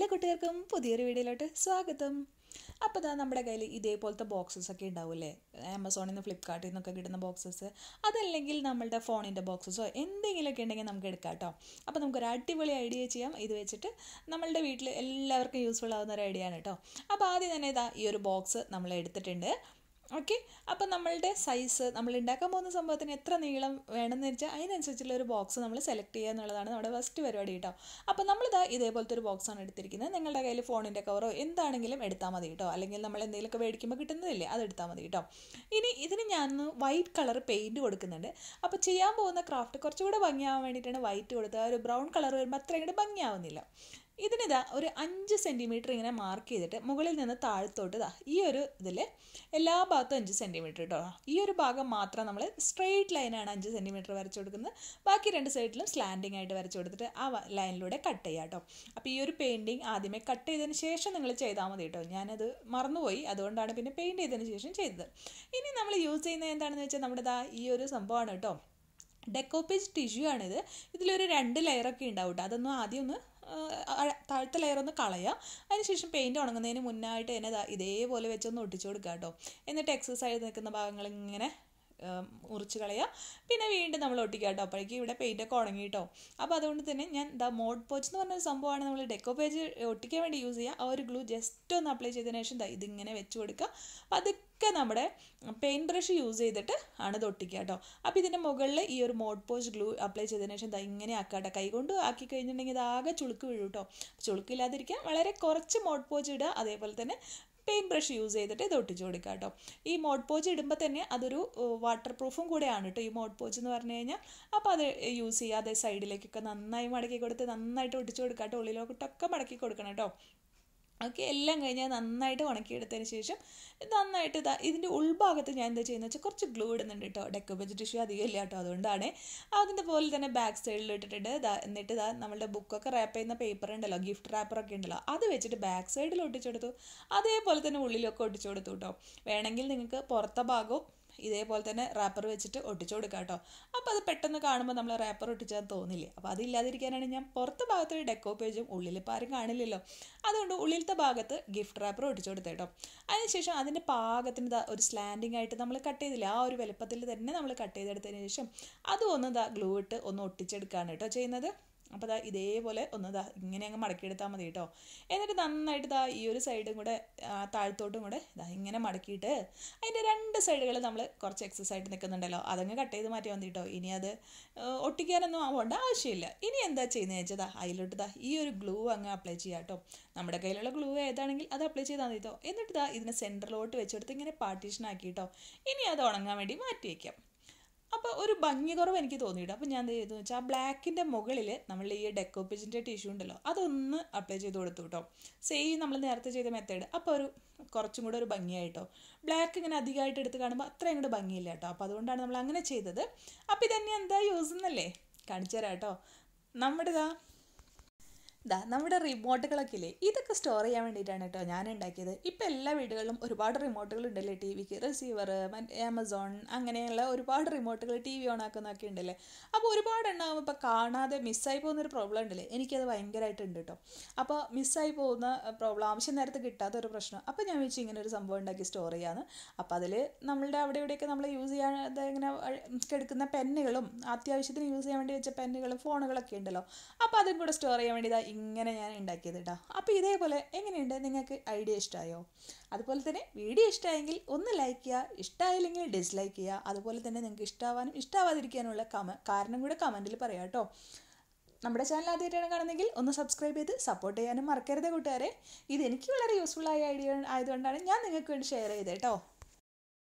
എല്ലാ കുട്ടികൾക്കും പുതിയൊരു വീഡിയോയിലോട്ട് സ്വാഗതം അപ്പോൾ ഇതാ നമ്മുടെ കയ്യിൽ ഇതേപോലത്തെ ബോക്സസ് ഒക്കെ ഉണ്ടാവില്ലേ ആമസോണിൽ നിന്ന് ഫ്ലിപ്കാർട്ടിൽ നിന്നൊക്കെ കിട്ടുന്ന ബോക്സസ് അതല്ലെങ്കിൽ നമ്മളുടെ ഫോണിൻ്റെ ബോക്സസോ എന്തെങ്കിലുമൊക്കെ ഉണ്ടെങ്കിൽ നമുക്ക് എടുക്കാം കേട്ടോ അപ്പോൾ നമുക്കൊരു അടിപൊളി ഐഡിയ ചെയ്യാം ഇത് വെച്ചിട്ട് നമ്മളുടെ വീട്ടിൽ എല്ലാവർക്കും യൂസ്ഫുൾ ആവുന്ന ഒരു ഐഡിയ ആണ് കേട്ടോ അപ്പോൾ ആദ്യം തന്നെ ഇതാ ഈ ഒരു ബോക്സ് നമ്മൾ എടുത്തിട്ടുണ്ട് ഓക്കെ അപ്പോൾ നമ്മളുടെ സൈസ് നമ്മൾ ഉണ്ടാക്കാൻ പോകുന്ന സംഭവത്തിന് എത്ര നീളം വേണമെന്ന് വെച്ചാൽ അതിനനുസരിച്ചുള്ള ഒരു ബോക്സ് നമ്മൾ സെലക്ട് ചെയ്യുക എന്നുള്ളതാണ് നമ്മുടെ ഫസ്റ്റ് പരിപാടി കേട്ടോ അപ്പോൾ നമ്മളിതാ ഇതേപോലത്തെ ഒരു ബോക്സാണ് എടുത്തിരിക്കുന്നത് നിങ്ങളുടെ കയ്യിൽ ഫോണിൻ്റെ കവറോ എന്താണെങ്കിലും എടുത്താൽ മതി കേട്ടോ അല്ലെങ്കിൽ നമ്മൾ എന്തെങ്കിലുമൊക്കെ മേടിക്കുമ്പോൾ കിട്ടുന്നതില്ലേ അത് എടുത്താൽ മതി കേട്ടോ ഇനി ഇതിന് ഞാൻ വൈറ്റ് കളർ പെയിൻറ്റ് കൊടുക്കുന്നുണ്ട് അപ്പോൾ ചെയ്യാൻ പോകുന്ന ക്രാഫ്റ്റ് കുറച്ചുകൂടെ ഭംഗിയാവാൻ വേണ്ടിയിട്ടാണ് വൈറ്റ് കൊടുത്തത് ആ ഒരു ബ്രൗൺ കളർ വരുമ്പോൾ അത്ര ഇങ്ങോട്ട് ഭംഗിയാവുന്നില്ല ഇതിനിതാ ഒരു അഞ്ച് സെൻറ്റിമീറ്റർ ഇങ്ങനെ മാർക്ക് ചെയ്തിട്ട് മുകളിൽ നിന്ന് താഴത്തോട്ട് ഇതാ ഈ ഒരു ഇതിൽ എല്ലാ ഭാഗത്തും അഞ്ച് സെൻറ്റിമീറ്റർ കേട്ടോ ഈ ഒരു ഭാഗം മാത്രം നമ്മൾ സ്ട്രെയിറ്റ് ലൈനാണ് അഞ്ച് സെൻറ്റിമീറ്റർ വരച്ചു കൊടുക്കുന്നത് ബാക്കി രണ്ട് സൈഡിലും സ്ലാൻഡിങ് ആയിട്ട് വരച്ചു കൊടുത്തിട്ട് ആ ലൈനിലൂടെ കട്ട് ചെയ്യാം കേട്ടോ അപ്പോൾ ഈ ഒരു പെയിൻറ്റിങ് ആദ്യമേ കട്ട് ചെയ്തതിന് ശേഷം നിങ്ങൾ ചെയ്താൽ മതി കേട്ടോ ഞാനത് മറന്നുപോയി അതുകൊണ്ടാണ് പിന്നെ പെയിൻറ്റ് ചെയ്തതിന് ശേഷം ചെയ്തത് ഇനി നമ്മൾ യൂസ് ചെയ്യുന്നത് എന്താണെന്ന് വെച്ചാൽ നമ്മുടെ ദാ ഈ ഒരു സംഭവമാണ് കേട്ടോ ഡെക്കോപ്പേജ് ടിഷ്യൂ ആണിത് ഇതിലൊരു രണ്ട് ലെയറൊക്കെ ഉണ്ടാവും കേട്ടോ അതൊന്നും ആദ്യം ഒന്ന് താഴത്തെ ലെയർ ഒന്ന് കളയുക അതിനുശേഷം പെയിൻറ്റ് ഉണങ്ങുന്നതിന് മുന്നായിട്ട് തന്നെ ഇതേപോലെ വെച്ചൊന്ന് ഒട്ടിച്ചു കൊടുക്കുക കേട്ടോ എന്നിട്ട് എക്സസൈസ് നിൽക്കുന്ന ഭാഗങ്ങൾ ഇങ്ങനെ മുറിച്ച് കളയുക പിന്നെ വീണ്ടും നമ്മൾ ഒട്ടിക്കുക കേട്ടോ അപ്പോഴേക്കും ഇവിടെ പെയിൻറ്റൊക്കെ ഉണങ്ങി കേട്ടോ അപ്പോൾ അതുകൊണ്ട് തന്നെ ഞാൻ ദ മോഡ് പോച്ച് എന്ന് പറഞ്ഞൊരു സംഭവമാണ് നമ്മൾ ഡെക്കോ പേജ് ഒട്ടിക്കാൻ വേണ്ടി യൂസ് ചെയ്യുക ആ ഒരു ഗ്ലൂ ജസ്റ്റ് ഒന്ന് അപ്ലൈ ചെയ്തതിന് ശേഷം ദാ ഇതിങ്ങനെ വെച്ച് കൊടുക്കുക അപ്പോൾ അതൊക്കെ നമ്മുടെ പെയിൻറ്റ് ബ്രഷ് യൂസ് ചെയ്തിട്ട് ആണ് ഇത് ഒട്ടിക്കുക കേട്ടോ അപ്പോൾ ഇതിൻ്റെ മുകളിൽ ഈ ഒരു മോഡ് പോച്ച് ഗ്ലൂ അപ്ലൈ ചെയ്തതിന് ശേഷം ദാ ഇങ്ങനെ ആക്കുക കേട്ടോ കൈ കൊണ്ട് ആക്കി കഴിഞ്ഞിട്ടുണ്ടെങ്കിൽ ഇത് ആകെ ചുളുക്ക് വീഴും കേട്ടോ ചുളുക്കില്ലാതിരിക്കാൻ വളരെ കുറച്ച് മോഡ് പോച്ച് ഇടുക അതേപോലെ തന്നെ പെയിൻറ്റ് ബ്രഷ് യൂസ് ചെയ്തിട്ട് ഇത് ഒട്ടിച്ചു കൊടുക്കുക കേട്ടോ ഈ മോഡ് പോച്ച് ഇടുമ്പോൾ തന്നെ അതൊരു വാട്ടർ പ്രൂഫും കൂടെയാണ് കേട്ടോ ഈ മോഡ് പോച്ച് എന്ന് പറഞ്ഞു കഴിഞ്ഞാൽ അപ്പോൾ അത് യൂസ് ചെയ്യാതെ സൈഡിലേക്കൊക്കെ നന്നായി മടക്കി കൊടുത്ത് നന്നായിട്ട് ഒട്ടിച്ചു കൊടുക്കുക കേട്ടോ ഉള്ളിലോട്ടൊക്കെ മടക്കി കൊടുക്കണം കേട്ടോ ഓക്കെ എല്ലാം കഴിഞ്ഞാൽ നന്നായിട്ട് ഉണക്കിയെടുത്തതിന് ശേഷം നന്നായിട്ട് ഇതാ ഇതിൻ്റെ ഉൾഭാഗത്ത് ഞാൻ എന്താ ചെയ്യുന്നത് വെച്ചാൽ കുറച്ച് ഗ്ലൂ ഇടുന്നുണ്ട് കേട്ടോ ഡെക്കോബേജ് ടിഷ്യൂ അധികം ഇല്ല കേട്ടോ അതുകൊണ്ടാണ് അതിൻ്റെ പോലെ തന്നെ ബാക്ക് സൈഡിൽ ഇട്ടിട്ടുണ്ട് ഇതാ എന്നിട്ട് ഇതാ നമ്മളുടെ ബുക്കൊക്കെ റാപ്പ് ചെയ്യുന്ന പേപ്പർ ഉണ്ടല്ലോ ഗിഫ്റ്റ് റാപ്പറൊക്കെ ഉണ്ടല്ലോ അത് വെച്ചിട്ട് ബാക്ക് സൈഡിൽ ഒട്ടിച്ചെടുത്തു അതേപോലെ തന്നെ ഉള്ളിലൊക്കെ ഒട്ടിച്ചു കൊടുത്തു കേട്ടോ വേണമെങ്കിൽ നിങ്ങൾക്ക് പുറത്തെ ഭാഗവും ഇതേപോലെ തന്നെ റാപ്പർ വെച്ചിട്ട് ഒട്ടിച്ചു കൊടുക്കുക കേട്ടോ അപ്പോൾ അത് പെട്ടെന്ന് കാണുമ്പോൾ നമ്മൾ റാപ്പർ ഒട്ടിച്ചാൽ തോന്നില്ലേ അപ്പോൾ അതില്ലാതിരിക്കാനാണ് ഞാൻ പുറത്തെ ഭാഗത്ത് ഒരു ഡെക്കോ പേജും ഉള്ളിൽ ഇപ്പോൾ ആരും കാണില്ലല്ലോ അതുകൊണ്ട് ഉള്ളിലത്തെ ഭാഗത്ത് ഗിഫ്റ്റ് റാപ്പർ ഒട്ടിച്ചു കൊടുത്തു കേട്ടോ അതിനുശേഷം അതിൻ്റെ പാകത്തിന് ഒരു സ്ലാൻഡിങ് ആയിട്ട് നമ്മൾ കട്ട് ചെയ്തില്ല ആ ഒരു വലുപ്പത്തിൽ തന്നെ നമ്മൾ കട്ട് ചെയ്തെടുത്തതിന് ശേഷം അതും ഒന്ന് ഇതാ ഗ്ലൂ ഇട്ട് ഒന്ന് ഒട്ടിച്ചെടുക്കുകയാണ് കേട്ടോ ചെയ്യുന്നത് അപ്പോൾ ദാ ഇതേപോലെ ഒന്ന് ദാ ഇങ്ങനെ അങ്ങ് മടക്കിയെടുത്താൽ മതി കേട്ടോ എന്നിട്ട് നന്നായിട്ട് ദാ ഈ ഒരു സൈഡും കൂടെ താഴത്തോട്ടും കൂടെ ദാ ഇങ്ങനെ മടക്കിയിട്ട് അതിൻ്റെ രണ്ട് സൈഡുകൾ നമ്മൾ കുറച്ച് എക്സസ് ആയിട്ട് നിൽക്കുന്നുണ്ടല്ലോ അതങ്ങ് കട്ട് ചെയ്ത് മാറ്റിയാൽ മതി കേട്ടോ ഇനി അത് ഒട്ടിക്കാനൊന്നും ആവേണ്ട ആവശ്യമില്ല ഇനി എന്താ ചെയ്യുന്നത് വെച്ചാൽ ദാ അതിലോട്ട് ദാ ഈ ഒരു ഗ്ലൂ അങ്ങ് അപ്ലൈ ചെയ്യാം കേട്ടോ നമ്മുടെ കയ്യിലുള്ള ഗ്ലൂ ഏതാണെങ്കിൽ അത് അപ്ലൈ ചെയ്താൽ മതി കേട്ടോ എന്നിട്ട് ദാ ഇതിനെ സെൻറ്ററിലോട്ട് വെച്ചെടുത്ത് ഇങ്ങനെ പാർട്ടീഷൻ ആക്കി കേട്ടോ ഇനി അത് ഉണങ്ങാൻ വേണ്ടി മാറ്റി വയ്ക്കാം അപ്പോൾ ഒരു ഭംഗി കുറവ് എനിക്ക് തോന്നിയിട്ട് അപ്പോൾ ഞാൻ എന്ത് ചെയ്തു വെച്ചാൽ ആ ബ്ലാക്കിൻ്റെ മുകളിൽ നമ്മൾ ഈ ഡെക്കോപ്പേജിൻ്റെ ടിഷ്യൂ ഉണ്ടല്ലോ അതൊന്ന് അപ്ലൈ ചെയ്ത് കൊടുത്തു കേട്ടോ സെയിം നമ്മൾ നേരത്തെ ചെയ്ത മെത്തേഡ് അപ്പോൾ ഒരു കുറച്ചും കൂടെ ഒരു ഭംഗിയായിട്ടോ ബ്ലാക്ക് ഇങ്ങനെ അധികമായിട്ട് എടുത്ത് കാണുമ്പോൾ അത്രയും കൂടെ ഭംഗിയില്ല കേട്ടോ അപ്പോൾ അതുകൊണ്ടാണ് നമ്മൾ അങ്ങനെ ചെയ്തത് അപ്പോൾ ഇതന്നെ എന്താ യൂസ് എന്നല്ലേ കാണിച്ചു തരാം കേട്ടോ നമ്മുടെ ഇതാ ഇതാ നമ്മുടെ റിമോട്ടുകളൊക്കെ ഇല്ലേ ഇതൊക്കെ സ്റ്റോർ ചെയ്യാൻ വേണ്ടിയിട്ടാണ് കേട്ടോ ഞാൻ ഉണ്ടാക്കിയത് ഇപ്പോൾ എല്ലാ വീടുകളിലും ഒരുപാട് റിമോട്ടുകൾ ഉണ്ടല്ലേ ടി വിക്ക് റിസീവർ ആമസോൺ അങ്ങനെയുള്ള ഒരുപാട് റിമോട്ടുകൾ ടി വി ഓൺ ആക്കുന്നൊക്കെ ഉണ്ടല്ലേ അപ്പോൾ ഒരുപാട് എണ്ണാകുമ്പോൾ ഇപ്പോൾ കാണാതെ മിസ്സായി പോകുന്നൊരു പ്രോബ്ലം ഉണ്ടല്ലേ എനിക്കത് ഭയങ്കരമായിട്ടുണ്ട് കേട്ടോ അപ്പോൾ മിസ്സായി പോകുന്ന പ്രോബ്ലം ആവശ്യം നേരത്തെ കിട്ടാത്ത ഒരു പ്രശ്നം അപ്പോൾ ഞാൻ വെച്ച് ഇങ്ങനെ ഒരു സംഭവം ഉണ്ടാക്കി സ്റ്റോർ ചെയ്യാന്ന് അപ്പോൾ അതിൽ നമ്മളുടെ അവിടെ ഇവിടെയൊക്കെ നമ്മൾ യൂസ് ചെയ്യാതെ ഇങ്ങനെ എടുക്കുന്ന പെന്നുകളും അത്യാവശ്യത്തിന് യൂസ് ചെയ്യാൻ വേണ്ടി വെച്ച പെന്നുകളും ഫോണുകളൊക്കെ ഉണ്ടല്ലോ അപ്പോൾ അതും കൂടെ സ്റ്റോർ ചെയ്യാൻ വേണ്ടി ഇങ്ങനെ ഞാൻ ഉണ്ടാക്കിയത് കേട്ടോ അപ്പോൾ ഇതേപോലെ എങ്ങനെയുണ്ട് നിങ്ങൾക്ക് ഐഡിയ ഇഷ്ടമായോ അതുപോലെ തന്നെ വീഡിയോ ഇഷ്ടമായെങ്കിൽ ഒന്ന് ലൈക്ക് ചെയ്യുക ഇഷ്ടമായില്ലെങ്കിൽ ഡിസ്ലൈക്ക് ചെയ്യുക അതുപോലെ തന്നെ നിങ്ങൾക്ക് ഇഷ്ടമാവാനും ഇഷ്ടമാവാതിരിക്കാനുള്ള കമ കാരണം കൂടെ കമൻറ്റിൽ പറയാം കേട്ടോ നമ്മുടെ ചാനൽ ആദ്യമായിട്ടാണ് കാണുന്നതെങ്കിൽ ഒന്ന് സബ്സ്ക്രൈബ് ചെയ്ത് സപ്പോർട്ട് ചെയ്യാനും മറക്കരുത് കൂട്ടുകാരെ ഇത് എനിക്ക് വളരെ യൂസ്ഫുൾ ആയ ഐഡിയ ആയതുകൊണ്ടാണ് ഞാൻ നിങ്ങൾക്ക് വേണ്ടി ഷെയർ ചെയ്തത് കേട്ടോ